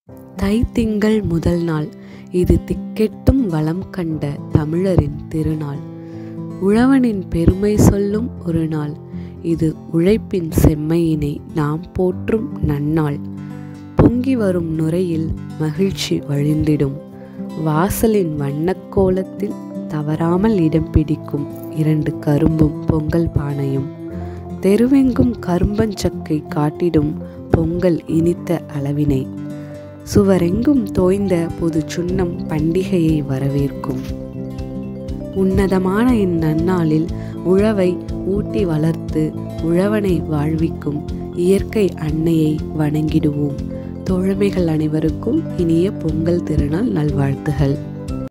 தைத்திங்கள் முதல் நாள் இது திக்கெட்டும் வளம் கண்ட தமிழரின் திருநாள் உழவனின் பெருமை சொல்லும் ஒரு நாள் இது உழைப்பின் செம்மையினை நாம் போற்றும் நன்னாள் பொங்கி வரும் நுரையில் மகிழ்ச்சி வழிந்திடும் வாசலின் வண்ணக்கோலத்தில் தவறாமல் இடம் பிடிக்கும் இரண்டு கரும்பும் பொங்கல் பானையும் தெருவெங்கும் கரும்பஞ்சக்கை காட்டிடும் பொங்கல் இனித்த அளவினை சுவரெங்கும் தோய்ந்த புது சுண்ணம் பண்டிகையை வரவேற்கும் உன்னதமான இந்நன்னாளில் உழவை ஊட்டி வளர்த்து உழவனை வாழ்விக்கும் இயற்கை அன்னையை வணங்கிடுவோம் தோழமைகள் அனைவருக்கும் இனிய பொங்கல் திருநாள் நல்வாழ்த்துகள்